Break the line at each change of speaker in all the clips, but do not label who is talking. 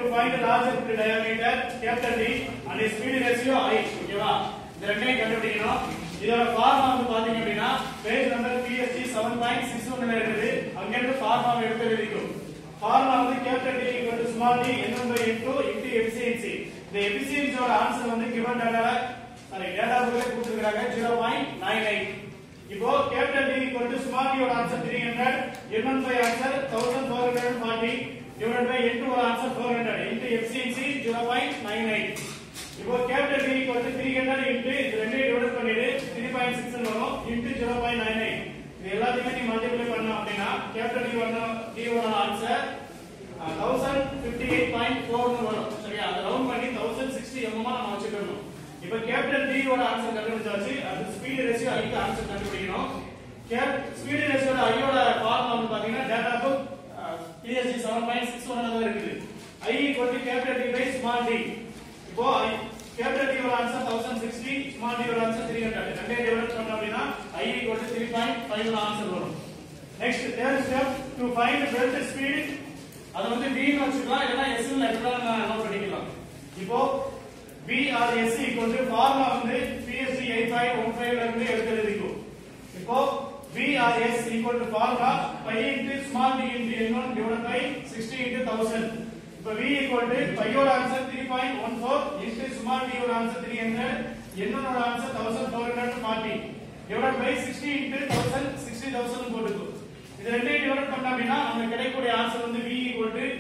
find the larger diameter capital D and its speed ratio I ஓகேவா இந்த ரெண்டையும் கண்டுபிடிக்கணும் இதோட ஃபார்முலா வந்து பாத்தீங்க அப்படின்னா page number PSD seven point six ஒன்ல இருக்குது அங்க இருந்து ஃபார்முலா எடுத்து எழுதிக்கும் ஃபார்முலா வந்து capital D equal to small d n by n2 into efficiency இந்த எஃபிசியன்சியோட ஆன்சர் வந்து கிவன் டேட்டால சாரி டேட்டா புக்ல கொடுத்திருக்காங்க 0.99 இப்போ capital D equal to small d ஓட answer 300 n1 by answer 1440 divided by n2 ஓட ஆன்சர் 400 இன்டு எஃபிசியன்சி 0.99 இப்போ capital D equal to 300 into இது ரெண்டையும் டிவைட் பண்ணிடு 3.6 வரும் இன்டு 0.99 இது எல்லாத்தையுமே நீ மல்டிப்ளை பண்ண அப்படின்னா கேபிட்டல் டி வந்த டி ஓட ஆன்சர் 1058.4 னு வரும் சரியா அதை ரவுண்ட் பண்ணி 1060 mm நம்ம வச்சுக்கணும் இப்போ கேபிட்டல் டி ஓட ஆன்சர் கண்டுபிடிச்சாச்சு அது ஸ்பீட் ரேஷியோ ஐ க்கு ஆன்சர் கண்டுபிடிக்கணும் கேப் ஸ்பீட் ரேஷியோட ஐ ஓட ஃபார்முலா வந்து பாத்தீங்கன்னா டேட்டா புக் பிஎஸ்டி 7.61 தான் இருக்குது i equal to capital D by small d இப்போ கேபிட்டல் டி ஓட ஆன்சர் 1060 ஸ்மால் டி ஓட ஆன்சர் 300 ரெண்டே டிவைட் பண்ணோம் அப்படின்னா i equal to 3.5 னு ஆன்சர் வரும் next third step to find belt speed அது வந்து v னு வச்சுக்கலாம் இல்லனா s னு எப்படினா நோட் பண்ணிக்கலாம் இப்போ v or s equal to formula வந்து psd 8515 ல இருந்து எடுத்து எழுதிக்கோ இப்போ v or s equal to formula pi into small d into n1 divided by 60 into 1000 இப்போ v equal to pi ஓட ஆன்சர் 3.14 into small d ஓட ஆன்சர் 300 n1 ஓட answer 1440 divided by 60 into 1000 60000 போட்டுக்கோ இது ரெண்டையும் டிவைட் பண்ண அப்படின்னா நமக்கு கிடைக்கக்கூடிய ஆன்சர் வந்து v equal to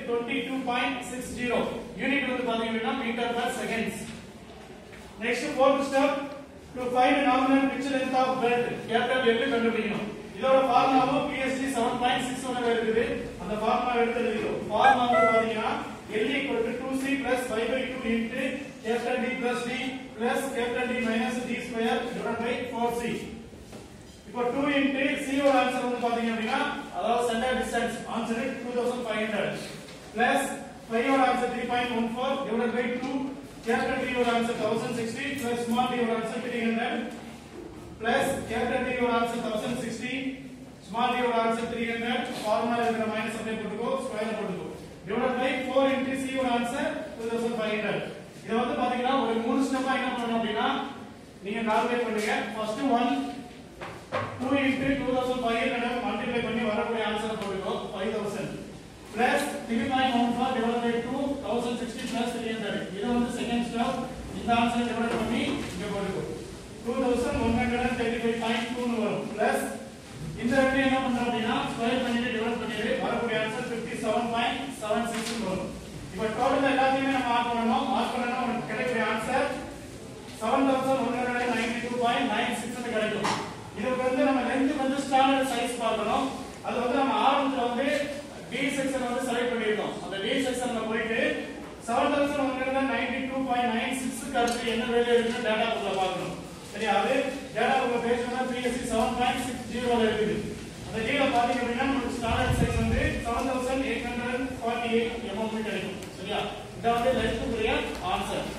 22.60 யூனிட் வந்து பாத்தீங்க அப்படின்னா metre per seconds next fourth step to find nominal pitch length of belt capital L கண்டுபிடிக்கணும் இதோட ஃபார்முலாவும் பிஎஸ்டி 7.61 ல இருக்குது அந்த ஃபார்முலா எடுத்து எழுதிக்கிறோம் ஃபார்முலா வந்து பாத்தீங்கன்னா L equal to 2C plus 5 by 2 into capital D plus D plus capital D minus D square divided by 4C இப்போ 2 into C ஓட ஆன்சர் வந்து பாத்தீங்க அப்படின்னா அதாவது சென்டர் டிஸ்டன்ஸ் ஆன்சர் 2500 plus 5 ஓட answer 3.14 divided by 2 capital D ஓட answer 1060 plus small d ஓட answer 300 plus capital D ஓட ஆன்சர் 1060 small d ஓட ஆன்சர் 300 ஃபார்முலா இருக்கிற மைனஸ் அப்படியே போட்டுக்கோ ஸ்கொயர் போட்டுக்கோ divided by 4 into C ஓட ஆன்சர் 2500 இத வந்து பாத்தீங்கன்னா ஒரு மூணு ஸ்டெப்பா என்ன பண்ணணும் அப்படின்னா நீங்க கால்குலேட் பண்ணுங்க ஃபர்ஸ்ட் 1 2 into 2500 மல்டிப்ளை பண்ணி வரக்கூடிய ஆன்சர் போட்டுக்கோ 5000 plus 3.14 divided by 2 1060 plus 300 இது வந்து செகண்ட் ஸ்டெப் இந்த ஆன்சர் டிவைட் பண்ணி இங்க போட்டுக்கோ 2135.2 னு வரும் plus இந்த ரெண்டு என்ன பண்றோம் அப்படின்னா ஸ்கொயர் பண்ணிட்டு டிவைட் பண்ணிட்டு வரக்கூடிய ஆன்சர் 57.76 னு வரும் இப்போ டோட்டல் எல்லாத்தையுமே நம்ம மார்க் பண்ணணும் மார்க் பண்ணனா உங்களுக்கு கிடைக்கக்கூடிய ஆன்சர் 7192.96 னு கிடைக்கும் இதுக்கு வந்து நம்ம லெந்த் வந்து ஸ்டாண்டர்ட் சைஸ் பார்க்கணும் அது வந்து நம்ம ஆரம்பத்துல வந்து டி செக்ஷன் வந்து செலக்ட் பண்ணிருக்கோம் அந்த டி செக்ஷன்ல போயிட்டு 7192.96 க்கு அடுத்து என்ன வேல்யூ இருக்குன்னு டேட்டா புக்ல பார்க்கணும் சரியா அது டேட்டா புக்ல பேஜ் நம்பர் பிஎஸ்சி 7.60 ல இருக்குது அந்த டீல பாத்தீங்க அப்படின்னா நமக்கு ஸ்டாண்டர்ட் சைஸ் வந்து 7848 mm கிடைக்கும் சரியா இதான் வந்து லென்த் ஆன்சர்